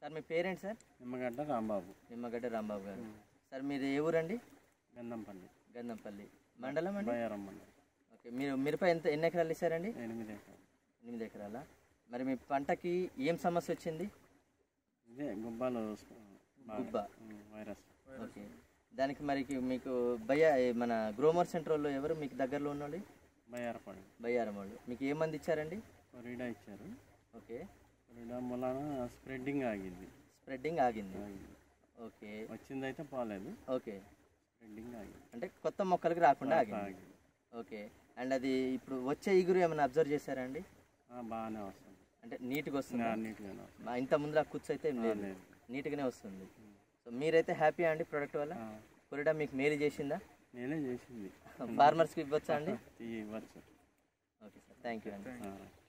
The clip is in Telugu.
సార్ మీ పేరెంట్ సార్ నిమ్మగడ్డ రాంబాబు నిమ్మగడ్డ రాంబాబు గారు సార్ మీది ఏ ఊరండి గంధంపల్లి గంధంపల్లి మండలం అండి బయ్యారం మండలం ఓకే మీరు మిరప ఎంత ఎన్ని ఎకరాలు ఇస్తారండి ఎనిమిది ఎకరాలు ఎనిమిది ఎకరాల మరి మీ పంటకి ఏం సమస్య వచ్చింది ఇదే గుబ్బాలు బాగా- గుబ్బ ఉమ్, వైరస్ ఓకే దానికి మరి మీకు భయ మన గ్రోమర్ సెంటర్లో ఎవరు మీకు దగ్గరలో ఉన్నోళ్ళు బయ్యారపడి బయ్యారం వాళ్ళు మీకు ఏ మంది ఇచ్చారండి కొరిడా ఇచ్చారు ఓకే కొరిడా మూలాన స్ప్రెడ్డింగ్ ఆగింది స్ప్రెడ్డింగ్ ఆగింది ఆగింది ఓకే వచ్చింది అయితే పోలేదు ఓకే స్ప్రెడ్డింగ్ ఆగింది అంటే కొత్త మొక్కలకి రాకుండా ఆగింది ఆగింది ఓకే అండ్ అది ఇప్పుడు వచ్చే ఇగురు ఏమైనా అబ్జర్వ్ చేశారండి ఆ, బాగానే వస్తుంది అంటే నీట్గా వస్తుంది అన్నిటిగానే వస్తుంది మా ఇంత ముందు ఆ కుచ్చు అయితే ఏం లేదు లేదు. నీట్గానే వస్తుంది సో మీరైతే హ్యాపీ అండి ప్రోడక్ట్ వల్ల ఆ, కొరిడా మీకు మేలు చేసిందా నేనే చేసింది ఫార్మర్స్కి ఇవ్వచ్చా అండి ఇవ్వచ్చు ఓకే సార్ థ్యాంక్ యూ అండి ఆ, రైట్.